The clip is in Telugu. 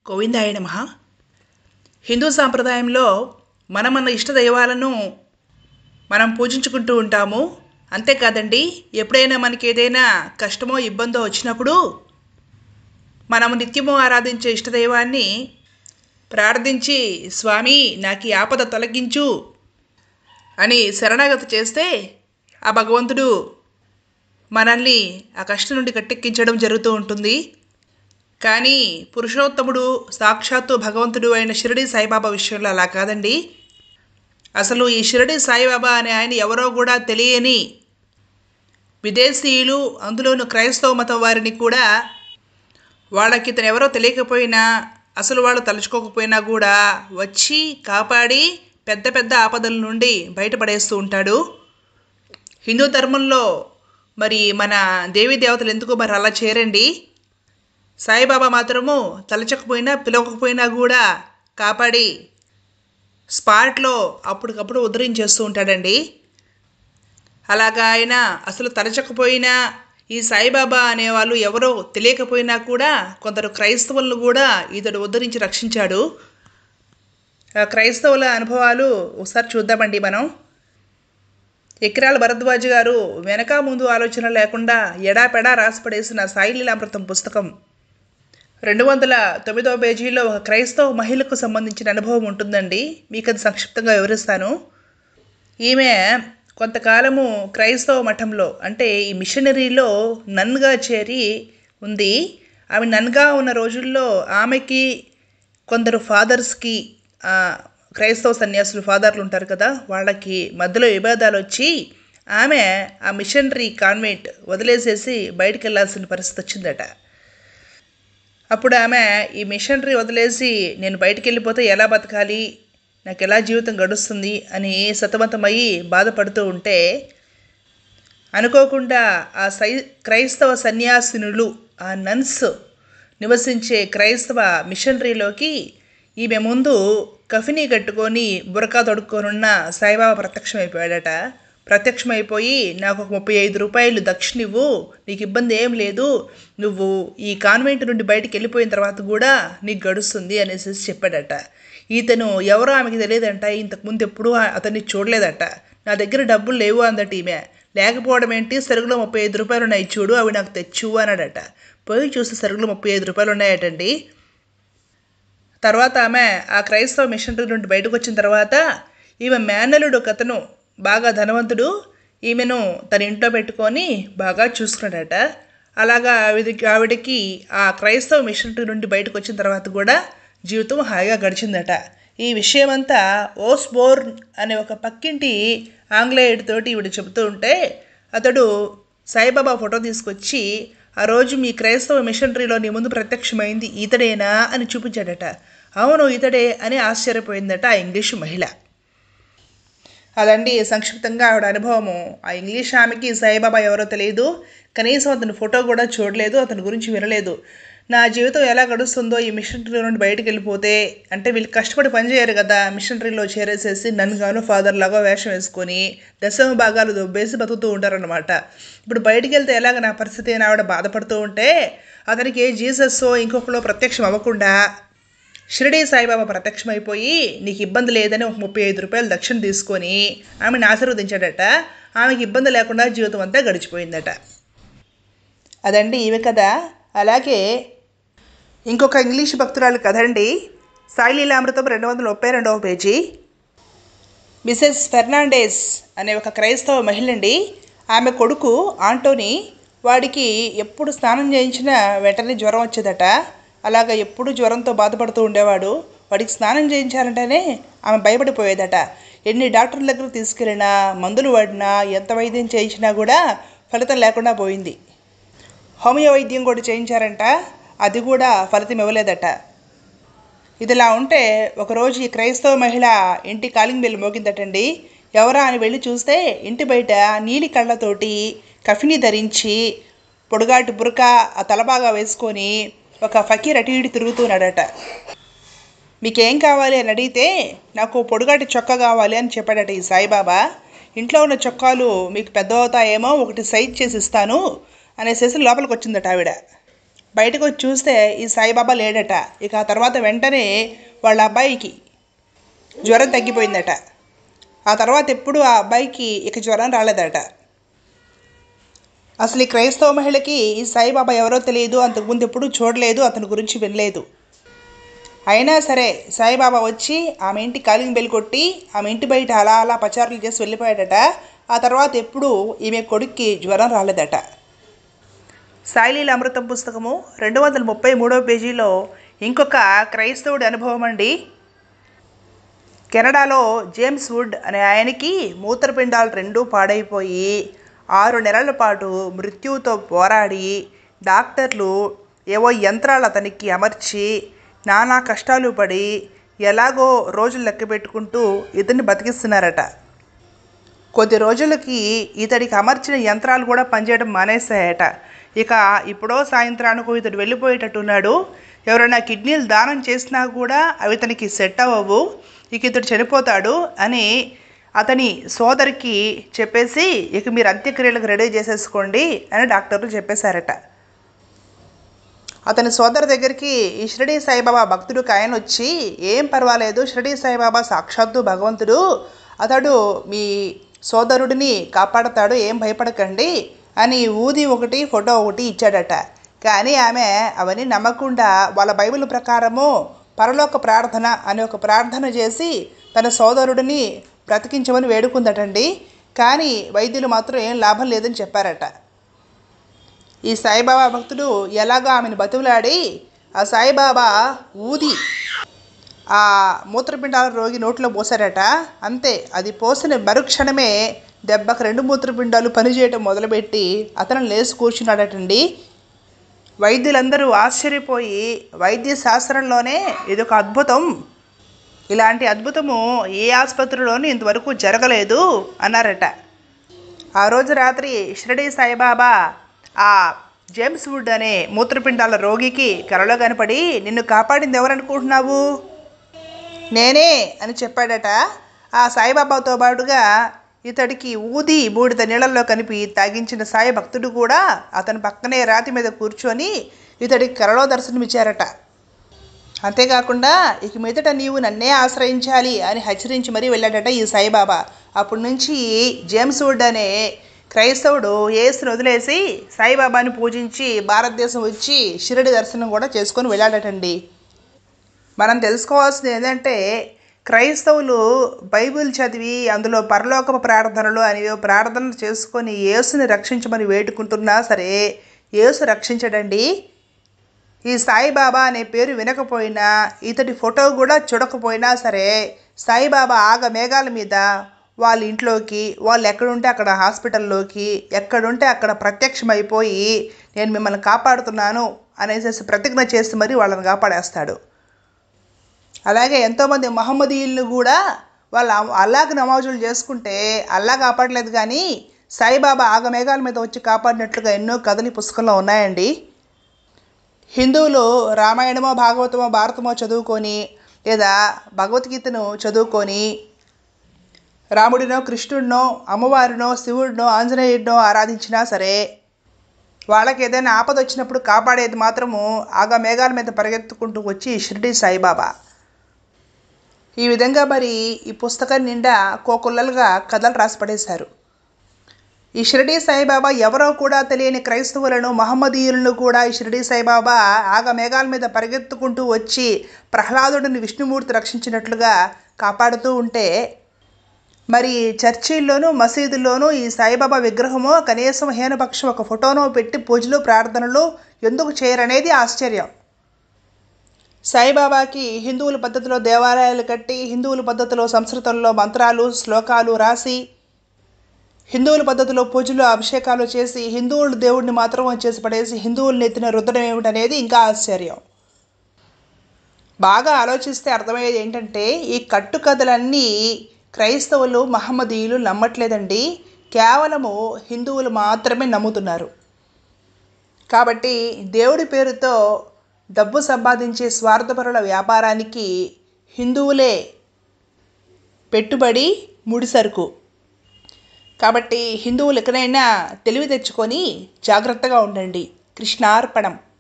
గోవిందాయ నమ హిందూ సాంప్రదాయంలో మన మన ఇష్ట దైవాలను మనం పూజించుకుంటూ ఉంటాము అంతేకాదండి ఎప్పుడైనా మనకి ఏదైనా కష్టమో ఇబ్బందో వచ్చినప్పుడు మనము నిత్యము ఆరాధించే ఇష్టదైవాన్ని ప్రార్థించి స్వామి నాకు ఈ ఆపద తొలగించు అని శరణాగతి చేస్తే ఆ భగవంతుడు మనల్ని ఆ కష్టం నుండి గట్టెక్కించడం జరుగుతూ ఉంటుంది కానీ పురుషోత్తముడు సాక్షాత్తు భగవంతుడు అయిన షిరిడి సాయిబాబా విషయంలో అలా కాదండి అసలు ఈ షిరిడి సాయిబాబా అనే ఆయన ఎవరో కూడా తెలియని విదేశీయులు అందులోను క్రైస్తవ మతం వారిని కూడా వాళ్ళకి ఇతను ఎవరో తెలియకపోయినా అసలు వాళ్ళు తలుచుకోకపోయినా కూడా వచ్చి కాపాడి పెద్ద పెద్ద ఆపదల నుండి బయటపడేస్తూ ఉంటాడు హిందూ ధర్మంలో మరి మన దేవీ దేవతలు ఎందుకు మరి అలా చేరండి సాయిబాబా మాత్రము తలచకపోయినా పిలవకపోయినా కూడా కాపాడి స్పాట్లో అప్పటికప్పుడు ఉద్ధరించేస్తూ ఉంటాడండి అలాగా ఆయన అసలు తలచకపోయినా ఈ సాయిబాబా అనేవాళ్ళు ఎవరో తెలియకపోయినా కూడా కొందరు క్రైస్తవులను కూడా ఇతడు ఉద్ధరించి రక్షించాడు ఆ క్రైస్తవుల అనుభవాలు ఒకసారి చూద్దామండి మనం ఎకిరాల భరద్వాజ్ గారు వెనక ముందు ఆలోచన లేకుండా ఎడాపెడా రాసిపడేసిన సాయిలీలామృతం పుస్తకం రెండు వందల తొమ్మిదవ పేజీలో ఒక క్రైస్తవ మహిళకు సంబంధించిన అనుభవం ఉంటుందండి మీకు అది సంక్షిప్తంగా వివరిస్తాను ఈమె కొంతకాలము క్రైస్తవ మఠంలో అంటే ఈ మిషనరీలో నన్గా చేరి ఉంది ఆమె నన్గా ఉన్న రోజుల్లో ఆమెకి కొందరు ఫాదర్స్కి క్రైస్తవ సన్యాసులు ఫాదర్లు ఉంటారు కదా వాళ్ళకి మధ్యలో విభేదాలు వచ్చి ఆమె ఆ మిషనరీ కాన్వెంట్ వదిలేసేసి బయటికి వెళ్ళాల్సిన పరిస్థితి వచ్చిందట అప్పుడు ఆమె ఈ మిషనరీ వదిలేసి నేను బయటికి వెళ్ళిపోతే ఎలా బతకాలి నాకు ఎలా జీవితం గడుస్తుంది అని సతమతమయ్యి బాధపడుతూ ఉంటే అనుకోకుండా ఆ సై క్రైస్తవ సన్యాసినులు ఆ నన్స్ నివసించే క్రైస్తవ మిషనరీలోకి ఈమె ముందు కఫిని కట్టుకొని బురకా తొడుక్కొనున్న సాయిబాబా ప్రత్యక్షమైపోయాడట ప్రత్యక్షమైపోయి నాకు ఒక ముప్పై ఐదు రూపాయలు దక్షిణ ఇవ్వు నీకు ఇబ్బంది ఏం లేదు నువ్వు ఈ కాన్వెంట్ నుండి బయటికి వెళ్ళిపోయిన తర్వాత కూడా నీకు గడుస్తుంది అనేసి చెప్పాడట ఈతను ఎవరో ఆమెకి తెలియదంట ఇంతకుముందు ఎప్పుడూ అతన్ని చూడలేదట నా దగ్గర డబ్బులు లేవు అందట ఈమె లేకపోవడం ఏంటి సరుకులో ముప్పై ఐదు రూపాయలు ఉన్నాయి చూడు అవి నాకు తెచ్చు అన్నాడట పోయి చూస్తే సరుకులు ముప్పై ఐదు రూపాయలు ఉన్నాయటండి తర్వాత ఆమె ఆ క్రైస్తవ మిషనరీ నుండి బయటకు వచ్చిన తర్వాత ఈమె మేనలుడు కథను బాగా ధనవంతుడు ఈమెను తన ఇంట్లో పెట్టుకొని బాగా చూసుకున్నాడట అలాగా ఆవిడకి ఆవిడకి ఆ క్రైస్తవ మిషనరీ నుండి బయటకు వచ్చిన తర్వాత కూడా జీవితం హాయిగా గడిచిందట ఈ విషయమంతా ఓస్బోర్న్ అనే ఒక పక్కింటి ఆంగ్లేయుడితోటి ఈవిడ చెబుతూ ఉంటే అతడు సాయిబాబా ఫోటో తీసుకొచ్చి ఆ రోజు మీ క్రైస్తవ మిషనరీలో నీ ముందు ప్రత్యక్షమైంది ఇతడేనా అని చూపించాడట అవును ఇతడే అని ఆశ్చర్యపోయిందట ఆ ఇంగ్లీషు మహిళ అదండి సంక్షిప్తంగా ఆవిడ అనుభవము ఆ ఇంగ్లీష్ ఆమెకి సాయిబాబా ఎవరో తెలియదు కనీసం అతని ఫోటో కూడా చూడలేదు అతని గురించి వినలేదు నా జీవితం ఎలా గడుస్తుందో ఈ మిషనరీ నుండి బయటకు వెళ్ళిపోతే అంటే వీళ్ళు కష్టపడి పనిచేయరు కదా మిషనరీలో చేరేసేసి నన్ను గాను ఫాదర్ లాగా వేషం వేసుకొని దశమ భాగాలు దొబ్బేసి బతుకుతూ ఉంటారనమాట ఇప్పుడు బయటికి వెళ్తే ఎలాగ నా పరిస్థితి అని ఆవిడ బాధపడుతూ ఉంటే అతనికి ఏ జీసస్ ఇంకొకలో ప్రత్యక్షం అవ్వకుండా షిరిడి సాయిబాబా ప్రత్యక్షమైపోయి నీకు ఇబ్బంది లేదని ఒక ముప్పై ఐదు రూపాయలు దక్షిణ తీసుకొని ఆమెను ఆశీర్వదించాడట ఆమెకి ఇబ్బంది లేకుండా జీవితం అంతా గడిచిపోయిందట అదండి ఈమె కదా అలాగే ఇంకొక ఇంగ్లీష్ భక్తురాలు కదండి సాయిలీలామృతం రెండు వందల ముప్పై రెండవ పేజీ మిసెస్ ఫెర్నాండేస్ అనే ఒక క్రైస్తవ మహిళండి ఆమె కొడుకు ఆంటోనీ వాడికి ఎప్పుడు స్నానం చేయించినా వెంటనే జ్వరం వచ్చేదట అలాగ ఎప్పుడు జ్వరంతో బాధపడుతూ ఉండేవాడు వాడికి స్నానం చేయించాలంటేనే ఆమె భయపడిపోయేదట ఎన్ని డాక్టర్ల దగ్గర తీసుకెళ్ళినా మందులు వాడినా ఎంత వైద్యం చేయించినా కూడా ఫలితం లేకుండా పోయింది హోమియో వైద్యం కూడా చేయించారంట అది కూడా ఫలితం ఇవ్వలేదట ఇదిలా ఉంటే ఒకరోజు ఈ క్రైస్తవ మహిళ ఇంటి కాలింగ్ బెల్ మోగిందటండి ఎవరా అని వెళ్ళి చూస్తే ఇంటి బయట నీలి కళ్ళతోటి కఫిని ధరించి పొడుగాటి బురక ఆ తలబాగా వేసుకొని ఒక ఫకీర్ అటు ఇటు తిరుగుతున్నాడట మీకేం కావాలి అని అడిగితే నాకు పొడుగాటి చొక్కా కావాలి అని చెప్పాడట ఈ సాయిబాబా ఇంట్లో ఉన్న చొక్కాలు మీకు పెద్ద అవుతాయేమో ఒకటి సైజ్ చేసి ఇస్తాను అనేసేసి లోపలికి వచ్చిందట ఆవిడ బయటకు వచ్చి చూస్తే ఈ సాయిబాబా లేడట ఇక ఆ తర్వాత వెంటనే వాళ్ళ అబ్బాయికి జ్వరం తగ్గిపోయిందట ఆ తర్వాత ఎప్పుడు ఆ అబ్బాయికి ఇక జ్వరం రాలేదట అసలు ఈ క్రైస్తవ మహిళకి ఈ సాయిబాబా ఎవరో తెలియదు అంతకుముందు ఎప్పుడూ చూడలేదు అతని గురించి వినలేదు అయినా సరే సాయిబాబా వచ్చి ఆమె ఇంటి కాలింగ్ బెల్ కొట్టి ఆమె ఇంటి బయట అలా అలా పచారులు చేసి వెళ్ళిపోయాడట ఆ తర్వాత ఎప్పుడు ఈమె కొడుక్కి జ్వరం రాలేదట సాయిలీల అమృతం పుస్తకము రెండు వందల ముప్పై మూడవ పేజీలో ఇంకొక క్రైస్తవుడి అనుభవం అండి కెనడాలో జేమ్స్ వుడ్ అనే ఆయనకి మూత్రపిండాలు రెండూ పాడైపోయి ఆరు నెలల పాటు మృత్యువుతో పోరాడి డాక్టర్లు ఏవో యంత్రాలు అతనికి అమర్చి నానా కష్టాలు పడి ఎలాగో రోజులు లెక్క పెట్టుకుంటూ ఇతన్ని బతికిస్తున్నారట కొద్ది రోజులకి ఇతడికి అమర్చిన యంత్రాలు కూడా పనిచేయడం మానేశాయట ఇక ఇప్పుడో సాయంత్రానికి ఇతడు వెళ్ళిపోయేటట్టున్నాడు ఎవరైనా కిడ్నీలు దానం చేసినా కూడా అవి ఇతనికి సెట్ అవ్వవు ఇక ఇతడు చనిపోతాడు అని అతని సోదరికి చెప్పేసి ఇక మీరు అంత్యక్రియలకు రెడీ చేసేసుకోండి అని డాక్టర్లు చెప్పేశారట అతని సోదరు దగ్గరికి ఈ షిరిడి సాయిబాబా భక్తుడికి ఆయన వచ్చి ఏం పర్వాలేదు షిరిడి సాయిబాబా సాక్షాత్తు భగవంతుడు అతడు మీ సోదరుడిని కాపాడతాడు ఏం భయపడకండి అని ఊది ఒకటి ఫోటో ఒకటి ఇచ్చాడట కానీ ఆమె అవన్నీ నమ్మకుండా వాళ్ళ బైబిల్ ప్రకారము పరలోక ప్రార్థన అనే ఒక ప్రార్థన చేసి తన సోదరుడిని బ్రతికించమని వేడుకుందటండి కానీ వైద్యులు మాత్రం ఏం లాభం లేదని చెప్పారట ఈ సాయిబాబా భక్తుడు ఎలాగో ఆమెను బతుకులాడి ఆ సాయిబాబా ఊది ఆ మూత్రపిండాల రోగి నోట్లో పోసారట అంతే అది పోసిన మరుక్షణమే దెబ్బకు రెండు మూత్రపిండాలు పనిచేయటం మొదలుపెట్టి అతను లేచి కూర్చున్నాడటండి వైద్యులందరూ ఆశ్చర్యపోయి వైద్య శాస్త్రంలోనే ఇదొక అద్భుతం ఇలాంటి అద్భుతము ఏ ఆసుపత్రిలోనూ ఇంతవరకు జరగలేదు అన్నారట ఆ రోజు రాత్రి షిరడి సాయిబాబా ఆ జేమ్స్ వుడ్ అనే మూత్రపిండాల రోగికి కలలో కనపడి నిన్ను కాపాడింది ఎవరనుకుంటున్నావు నేనే అని చెప్పాడట ఆ సాయిబాబాతో పాటుగా ఇతడికి ఊది బూడిద నీళ్ళల్లో కనిపి తాగించిన సాయి భక్తుడు కూడా అతని పక్కనే రాతి మీద కూర్చొని ఇతడికి కలలో దర్శనమిచ్చారట అంతేకాకుండా ఇక మీదట నీవు నన్నే ఆశ్రయించాలి అని హెచ్చరించి మరీ వెళ్ళాడట ఈ సాయిబాబా అప్పటి నుంచి జేమ్స్ వుడ్ అనే క్రైస్తవుడు యేసును వదిలేసి సాయిబాబాని పూజించి భారతదేశం వచ్చి షిరడి దర్శనం కూడా చేసుకొని వెళ్ళాడటండి మనం తెలుసుకోవాల్సింది ఏంటంటే క్రైస్తవులు బైబిల్ చదివి అందులో పరలోకపు ప్రార్థనలు అనేవి ప్రార్థనలు చేసుకొని యేసుని రక్షించమని వేడుకుంటున్నా సరే యేసు రక్షించడండి ఈ సాయిబాబా అనే పేరు వినకపోయినా ఇతడి ఫోటో కూడా చూడకపోయినా సరే సాయిబాబా ఆగ మేఘాల మీద వాళ్ళ ఇంట్లోకి వాళ్ళు ఎక్కడుంటే అక్కడ హాస్పిటల్లోకి ఎక్కడుంటే అక్కడ ప్రత్యక్షమైపోయి నేను మిమ్మల్ని కాపాడుతున్నాను అనేసి ప్రతిజ్ఞ చేసి మరీ వాళ్ళని కాపాడేస్తాడు అలాగే ఎంతోమంది మహమ్మదీయులను కూడా వాళ్ళ అల్లాకి నమాజులు చేసుకుంటే అల్లా కాపాడలేదు కానీ సాయిబాబా ఆగమేఘాల మీద వచ్చి కాపాడినట్లుగా ఎన్నో కథలు ఈ పుస్తకంలో ఉన్నాయండి హిందువులు రామాయణమో భాగవతమో భారతమో చదువుకొని లేదా భగవద్గీతను చదువుకొని రాముడినో కృష్ణుడినో అమ్మవారినో శివుడినో ఆంజనేయుడినో ఆరాధించినా సరే వాళ్ళకి ఏదైనా ఆపద వచ్చినప్పుడు కాపాడేది మాత్రము ఆగా మేఘాల మీద పరిగెత్తుకుంటూ వచ్చి షిరిడి సాయిబాబా ఈ విధంగా మరి ఈ పుస్తకం నిండా కోకొల్లలుగా కథలు రాసి పడేశారు ఈ షిరిడి సాయిబాబా ఎవరో కూడా తెలియని క్రైస్తవులను మహమ్మదీయులను కూడా ఈ షిరిడి సాయిబాబా ఆగ మేఘాల మీద పరిగెత్తుకుంటూ వచ్చి ప్రహ్లాదుడిని విష్ణుమూర్తి రక్షించినట్లుగా కాపాడుతూ ఉంటే మరి చర్చిల్లోనూ మసీదుల్లోనూ ఈ సాయిబాబా విగ్రహమో కనీసం హీనపక్షం ఒక ఫోటోనో పెట్టి పూజలు ప్రార్థనలు ఎందుకు చేయరనేది ఆశ్చర్యం సాయిబాబాకి హిందువుల పద్ధతిలో దేవాలయాలు కట్టి హిందువుల పద్ధతిలో సంస్కృతంలో మంత్రాలు శ్లోకాలు రాసి హిందువుల పద్ధతిలో పూజలు అభిషేకాలు చేసి హిందువుల దేవుడిని మాత్రం చేసి పడేసి హిందువుల్ని ఎత్తిన రుద్దడం ఏమిటనేది ఇంకా ఆశ్చర్యం బాగా ఆలోచిస్తే అర్థమయ్యేది ఏంటంటే ఈ కట్టుకథలన్నీ క్రైస్తవులు మహమ్మదీయులు నమ్మట్లేదండి కేవలము హిందువులు మాత్రమే నమ్ముతున్నారు కాబట్టి దేవుడి పేరుతో డబ్బు సంపాదించే స్వార్థపరుల వ్యాపారానికి హిందువులే పెట్టుబడి ముడిసరుకు కాబట్టి హిందువులు ఎక్కడైనా తెలివి తెచ్చుకొని జాగ్రత్తగా ఉండండి కృష్ణార్పణం